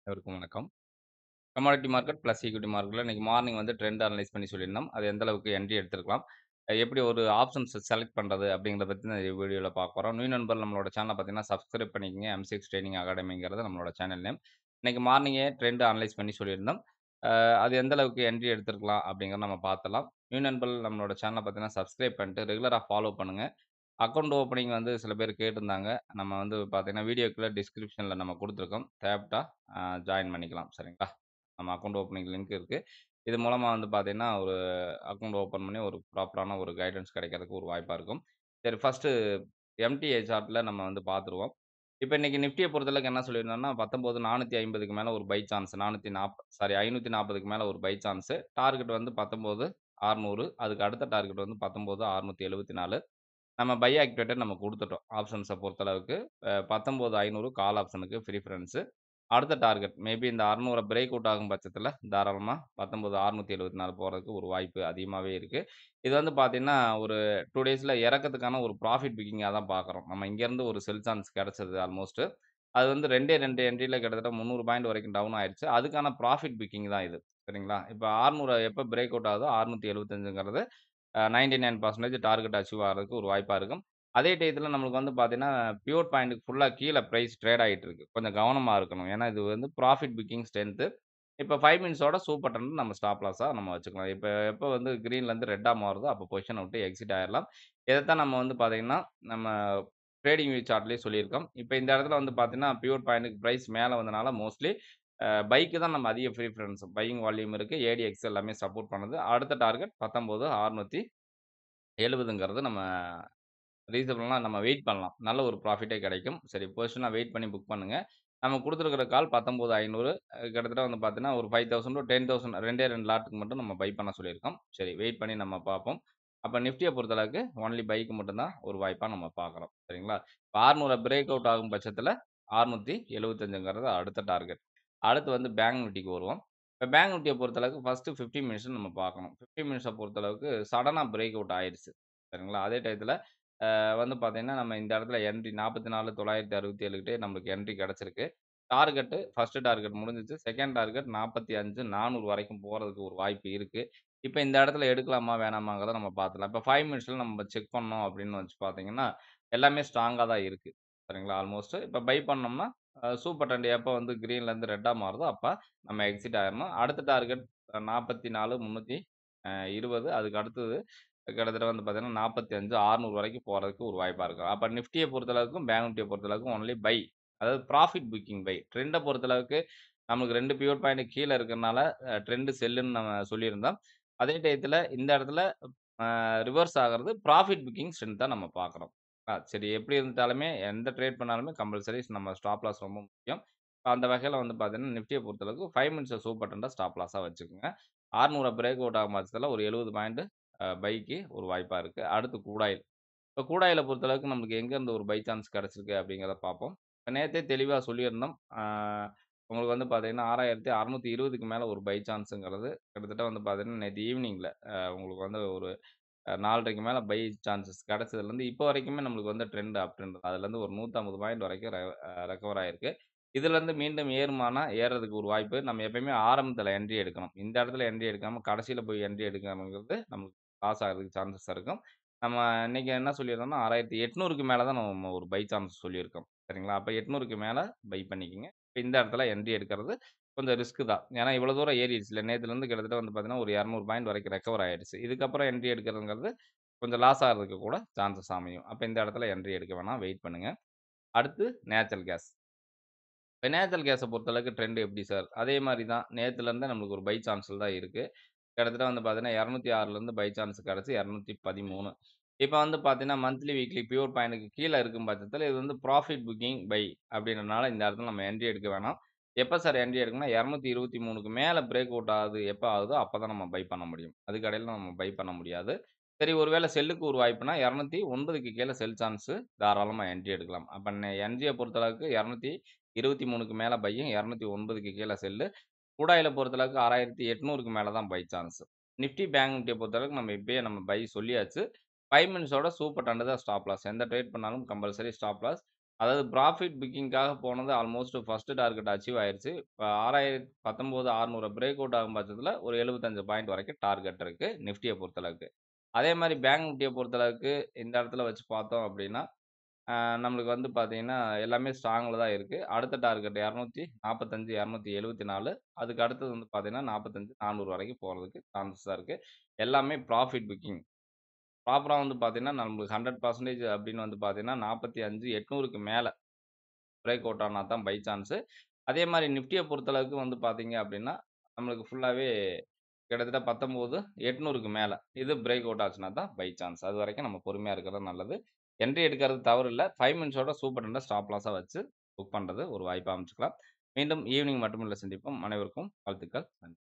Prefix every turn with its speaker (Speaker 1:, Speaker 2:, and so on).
Speaker 1: அனைவருக்கும் வணக்கம். Commodity market plus equity மார்க்கெட்ல இன்னைக்கு மார்னிங் வந்து ட்ரெண்ட் அனலைஸ் பண்ணி சொல்லியிருந்தோம். அது எந்த அளவுக்கு என்ட்ரி எடுத்திருக்கலாம். அ எப்படி ஒரு ஆப்ஷன்ஸ் செலக்ட் பண்றது அப்படிங்கிறத பத்தி தான் இந்த வீடியோல பார்க்க போறோம். நியூ நண்பர் நம்மளோட சேனல பார்த்தீங்கன்னா, சப்ஸ்கிரைப் பண்ணிக்கங்க. எம்6 ட்ரெய்னிங் அகாடமிங்கிறது நம்மளோட சேனல் நேம். இன்னைக்கு மார்னிங்கே ட்ரெண்ட் அனலைஸ் பண்ணி சொல்லியிருந்தோம். அ அது எந்த அளவுக்கு என்ட்ரி எடுத்திருக்கலாம் அப்படிங்கிறத நம்ம பார்த்துடலாம். நியூ நண்பர் நம்மளோட சேனல பார்த்தீங்கன்னா, சப்ஸ்கிரைப் பண்ணிட்டு ரெகுலரா ஃபாலோ பண்ணுங்க. அக்கவுண்ட் ஓப்பனிங் வந்து சில பேர் கேட்டிருந்தாங்க. நம்ம வந்து பார்த்தீங்கன்னா, வீடியோக்குள்ள டிஸ்கிரிப்ஷன்ல நம்ம குடுத்துருக்கோம். தேவைப்பட்டா அ ஜாயின் பண்ணிக்கலாம். சரிங்களா? நம்ம அக்கவுண்ட் ஓப்பனிங் லிங்க் இருக்கு. இது மூலமா வந்து பார்த்தீங்கன்னா, ஒரு அக்கவுண்ட் ஓப்பன் பண்ணி ஒரு ப்ராப்பரான ஒரு கைடன்ஸ் கிடைக்கிறதுக்கு ஒரு வாய்ப்பா இருக்கும். சரி ஃபர்ஸ்ட்டு எம்டிஏ சார்ட்ல நம்ம வந்து பார்த்துருவோம். இப்ப இன்னைக்கு நிஃப்டிய பொறுத்தளவுக்கு என்ன சொல்லியிருந்தோம்னா, 19,450க்கு மேல ஒரு பை சான்ஸ் 440 சாரி 540க்கு மேல ஒரு பை சான்ஸ். டார்கெட் வந்து 19,600 அதுக்கு அடுத்த டார்கெட் வந்து 19,674 நம்ம பை ஆக்டிவேட்டட் நம்ம குடுத்துட்டோம். ஆப்ஷன்ஸ பொறுத்தளவுக்கு. அ 19,500 கால் ஆப்ஷனுக்கு ப்ரிஃபரன்ஸ். அடுத்த டார்கெட் மேபி இந்த 600 பிரேக் அவுட் ஆகும் பட்சத்தில தாராளமா 19,674 போறதுக்கு ஒரு வாய்ப்பு அதிகமாவே இருக்கு. இது வந்து பார்த்தீங்கன்னா, ஒரு 2 டேஸ்ல இறக்கத்துக்கான ஒரு ப்ராஃபிட் புக்கிங்கா தான் பார்க்குறோம். நம்ம இங்கேருந்து ஒரு செல் சான்ஸ் கிடைச்சது ஆல்மோஸ்ட். அது வந்து 2டே 2 என்ட்ரில கிட்டத்தட்ட 300 பாயிண்ட் வரைக்கும் டவுன் ஆயிருச்சு. அதுக்கான ப்ராஃபிட் புக்கிங் தான் இது. சரிங்களா? இப்ப 600 எப்ப பிரேக் அவுட் ஆகுதோ 675ங்கிறது அ 99% டார்கெட் அச்சீவ் ஆகுறதுக்கு ஒரு வாய்ப்பா இருக்கும். அதே டயத்துல நம்மளுக்கு வந்து பார்த்தீங்கன்னா, பியூர் பாயிண்ட்க்கு ஃபுல்லா கீழ பிரைஸ் ட்ரேட் ஆயிட்டு இருக்கு. கொஞ்சம் கவனமா இருக்கணும். ஏன்னா இது வந்து ப்ராஃபிட் புக்கிங் ஸ்ட்ரென்த். இப்ப 5 மினிட்ஸோட சூப்பர் ட்ரெண்ட் நம்ம ஸ்டாப் லாஸா நம்ம வச்சுக்கலாம். இப்ப எப்ப வந்து கிரீன்லேருந்து ரெட்டா மாறுதோ அப்ப பொசிஷன விட்டு எக்ஸிட் ஆயிரலாம். இதத்தான் நம்ம வந்து பார்த்தீங்கன்னா, நம்ம ட்ரேடிங் வியூ சார்ட்லயே சொல்லியிருக்கோம். இப்ப இந்த இடத்துல வந்து பார்த்தீங்கன்னா, பியூர் பாயிண்ட்க்கு பிரைஸ் மேல வந்தனால மோஸ்ட்லி அ பைக்கு தான் நம்ம அதிக ப்ரிஃபரன்ஸ். பையிங் வால்யூம் இருக்கு. ஏடிஎக்ஸ் எல்லாமே சப்போர்ட் பண்ணுது. அடுத்த டார்கெட் 19,670ங்கிறது நம்ம ரீசனபிளா நம்ம வெயிட் பண்ணலாம். நல்ல ஒரு ப்ராஃபிட்டே கிடைக்கும். சரி பொசிஷனா வெயிட் பண்ணி புக் பண்ணுங்க. நம்ம குடுத்துருக்கிற கால் 19,500 அ கிட்டத்தட்ட வந்து பார்த்தீங்கன்னா, ஒரு 5000 டூ 10,000 2டே 2 லாட்டுக்கு மட்டும் நம்ம பை பண்ண சொல்லியிருக்கோம். சரி வெயிட் பண்ணி நம்ம பார்ப்போம். அப்ப நிஃப்டிய பொறுத்தளவுக்கு ஒன்லி பைக்கு மட்டும் தான் ஒரு வாய்ப்பா நம்ம பார்க்குறோம். சரிங்களா? இப்ப 600 பிரேக் அவுட் ஆகும் பட்சத்தில 675ங்கிறது அடுத்த டார்கெட். அடுத்து வந்து பேங்க் நிஃப்டிக்கு வருவோம். இப்ப பேங்க் நிஃப்டிய பொறுத்தளவுக்கு ஃபர்ஸ்ட்டு 50 மினிட்ஸ் நம்ம பார்க்கணும். 50 மினிட்ஸ பொறுத்தளவுக்கு சடனா பிரேக் அவுட் ஆயிருச்சு. சரிங்களா? அதே டயத்துல அ வந்து பார்த்தீங்கன்னா, நம்ம இந்த இடத்துல என்ட்ரி 44,967 கிட்டயே நம்மளுக்கு என்ட்ரி கிடைச்சிருக்கு. டார்கெட் ஃபர்ஸ்ட் டார்கெட் முடிஞ்சுச்சு. செகண்ட் டார்கெட் 45,400 வரைக்கும் போறதுக்கு ஒரு வாய்ப்பு இருக்கு. இப்ப இந்த இடத்துல எடுக்கலாமா? வேணாமாங்கிறத நம்ம பார்த்துடலாம். இப்ப 5 மினிட்ஸ்ல நம்ம செக் பண்ணோம் அப்படின்னு வச்சு பார்த்தீங்கன்னா, எல்லாமே ஸ்ட்ராங்கா தான் இருக்கு. சரிங்களா? ஆல்மோஸ்ட். இப்ப பை பண்ணோம்னா, அ சூப்பர் ட்ரெண்ட் எப்ப வந்து கிரீன்லேருந்து ரெட்டா மாறுதோ அப்ப நம்ம எக்ஸிட் ஆயிரணும். அடுத்த டார்கெட் 44,320 அதுக்கு அடுத்தது கிட்டத்தட்ட வந்து பார்த்தீங்கன்னா, 45,600 வரைக்கும் போறதுக்கு ஒரு வாய்ப்பா இருக்கு. அப்ப நிஃப்டிய பொறுத்தளவுக்கும், பேங்க் நிஃப்டிய பொறுத்தளவுக்கும் ஒன்லி பை. அதாவது ப்ராஃபிட் புக்கிங் பை. ட்ரெண்ட பொறுத்தளவுக்கு நமக்கு 2 பியூர் பாயிண்ட் கீழ இருக்கறனால அ ட்ரெண்ட் செல்லுன்னு நம்ம சொல்லியிருந்தோம். அதே டயத்துல இந்த இடத்துல அ ரிவர்ஸ் ஆகுறது ப்ராஃபிட் புக்கிங் ஸ்ட்ரென்த்தா நம்ம பார்க்குறோம். அ சரி எப்படி இருந்துட்டாலுமே எந்த ட்ரேட் பண்ணாலுமே கம்பல்சரி நம்ம ஸ்டாப் லாஸ் ரொம்ப முக்கியம். அந்த வகையில வந்து பார்த்தீங்கன்னா, நிஃப்டிய பொறுத்தளவுக்கு 5 மினிட்ஸ் சூப்பர் ட்ரெண்ட ஸ்டாப் லாஸா வச்சுக்கங்க. 600 பிரேக் அவுட் ஆகும் பட்சத்தில ஒரு 70 பாயிண்ட் அ பைக்கு ஒரு வாய்ப்பா இருக்கு. அடுத்து க்ரூட் ஆயில். இப்ப க்ரூட் ஆயில பொறுத்தளவுக்கு நம்மளுக்கு எங்கேருந்து ஒரு பை சான்ஸ் கிடைச்சிருக்கு அப்படிங்கிறத பார்ப்போம். இப்ப நேத்தே தெளிவா சொல்லியிருந்தோம். அ உங்களுக்கு வந்து பார்த்தீங்கன்னா, 6,620க்கு மேல ஒரு பை சான்ஸ்ங்கிறது கிட்டத்தட்ட வந்து பார்த்தீங்கன்னா, நேத்து ஈவினிங்ல அ உங்களுக்கு வந்து ஒரு அ 4:30க்கு மேல பை சான்ஸஸ் கிடைச்சதுலேருந்து இப்ப வரைக்குமே நம்மளுக்கு வந்து ட்ரெண்ட் அப் ட்ரெண்ட் தான். அதுலேருந்து ஒரு 150 பாயிண்ட் வரைக்கும் ரெ அ ரெக்கவர் ஆயிருக்கு. இதுலேருந்து மீண்டும் ஏறுமானா, ஏறுறதுக்கு ஒரு வாய்ப்பு. நம்ம எப்பயுமே ஆரம்பத்தில என்ட்ரி எடுக்கணும். இந்த இடத்துல என்ட்ரி எடுக்காம கடைசியில போய் என்ட்ரி எடுக்கணுங்கிறது நமக்கு லாஸ் ஆகுறதுக்கு சான்சஸ் இருக்கும். நம்ம இன்னைக்கு என்ன சொல்லியிருந்தோம்னா, 6,800க்கு மேல தான் நம்ம ஒரு பை சான்ஸ் சொல்லியிருக்கோம். சரிங்களா? அப்ப 800க்கு மேல பை பண்ணிக்கங்க. இப்ப இந்த இடத்துல என்ட்ரி எடுக்கிறது கொஞ்சம் ரிஸ்க் தான். ஏன்னா இவ்வளோ தூரம் ஏறிடுச்சுல்ல. நேத்துலேருந்து கிட்டத்தட்ட வந்து பார்த்தீங்கன்னா, ஒரு 200 பாயிண்ட் வரைக்கும் ரெக்கவர் ஆயிடுச்சு. இதுக்கப்புறம் என்ட்ரி எடுக்கிறதுங்கிறது கொஞ்சம் லாஸ் ஆகுறதுக்கு கூட சான்சஸ் அமையும். அப்ப இந்த இடத்துல என்ட்ரி எடுக்க வேணாம். வெயிட் பண்ணுங்க. அடுத்து நேச்சுரல் கேஸ். இப்ப நேச்சுரல் கேஸ பொறுத்தளவுக்கு ட்ரெண்ட் எப்படி சார்? அதே மாரி தான். நேத்துலேருந்தே நம்மளுக்கு ஒரு பை சான்ஸ்ல தான் இருக்கு. கிட்டத்தட்ட வந்து பார்த்தீங்கன்னா, 206லேருந்து பை சான்ஸ் கிடைச்சு 213. இப்ப வந்து பார்த்தீங்கன்னா, மந்த்லி, வீக்லி பியூர் பாயிண்ட்க்கு கீழ இருக்கும் பட்சத்தில இது வந்து ப்ராஃபிட் புக்கிங் பை அப்படின்றனால இந்த இடத்துல நம்ம என்ட்ரி எடுக்க வேணாம். எப்ப சார் என்ட்ரி எடுக்கணும்னா, 223க்கு மேல பிரேக் அவுட் ஆகுது எப்ப ஆகுதோ அப்ப தான் நம்ம பை பண்ண முடியும். அதுக்கு இடையில நம்ம பை பண்ண முடியாது. சரி ஒருவேள செல்லுக்கு ஒரு வாய்ப்புனா 209க்கு கீழ செல் சான்ஸ் தாராளமா என்ட்ரி எடுக்கலாம். அப்ப நெ என்ட்ரிய பொறுத்தளவுக்கு 223க்கு மேல பையும், 209க்கு கீழ செல்லு. க்ரூட் ஆயில பொறுத்தளவுக்கு 6,800க்கு மேல தான் பை சான்ஸ். நிஃப்டி, பேங்க் நிஃப்டிய பொறுத்தளவுக்கு நம்ம இப்பயே நம்ம பை சொல்லியாச்சு. 5 மினிட்ஸோட சூப்பர் ட்ரெண்ட் தான் ஸ்டாப் லாஸ். எந்த ட்ரேட் பண்ணாலும் கம்பல்சரி ஸ்டாப் லாஸ். அதாவது ப்ராஃபிட் புக்கிங்க்காக போனது ஆல்மோஸ்ட் ஃபர்ஸ்ட் டார்கெட் அச்சீவ் ஆயிருச்சு. இப்ப 6019,600 பிரேக் அவுட் ஆகும் பட்சத்தில ஒரு 75 பாயிண்ட் வரைக்கும் டார்கெட் இருக்கு. நிஃப்டிய பொறுத்தளவுக்கு. அதே மாரி பேங்க் நிஃப்டிய பொறுத்தளவுக்கு இந்த இடத்துல வச்சு பார்த்தோம் அப்டின்னா, அ நம்மளுக்கு வந்து பார்த்தீங்கன்னா, எல்லாமே ஸ்ட்ராங்ல தான் இருக்கு. அடுத்த டார்கெட் 245, 274 அதுக்கு அடுத்தது வந்து பார்த்தீங்கன்னா, 45, 400 வரைக்கும் போறதுக்கு சான்சஸா இருக்கு. எல்லாமே ப்ராஃபிட் புக்கிங். ப்ராப்பரா வந்து பார்த்தீங்கன்னா, நம்மளுக்கு 100% அப்டின்னு வந்து பார்த்தீங்கன்னா, 45, 800க்கு மேல பிரேக் அவுட் ஆனா தான் பை சான்ஸ். அதே மாரி நிஃப்டிய பொறுத்தளவுக்கு வந்து பார்த்தீங்க அப்டின்னா, நம்மளுக்கு ஃபுல்லாவே கிட்டத்தட்ட 19, 800க்கு மேல இது பிரேக் அவுட் ஆச்சுனா தான் பை சான்ஸ். அதுவரைக்கும் நம்ம பொறுமையா இருக்கிறது நல்லது. என்ட்ரி எடுக்கிறது தவறு இல்ல. 5 மினிட்ஸோட சூப்பர் ட்ரெண்ட ஸ்டாப் லாஸா வச்சு புக் பண்றது ஒரு வாய்ப்பா அமைச்சுக்கலாம். மீண்டும் ஈவினிங் மட்டுமில்ல சந்திப்போம். அனைவருக்கும் வாழ்த்துக்கள். நன்றி.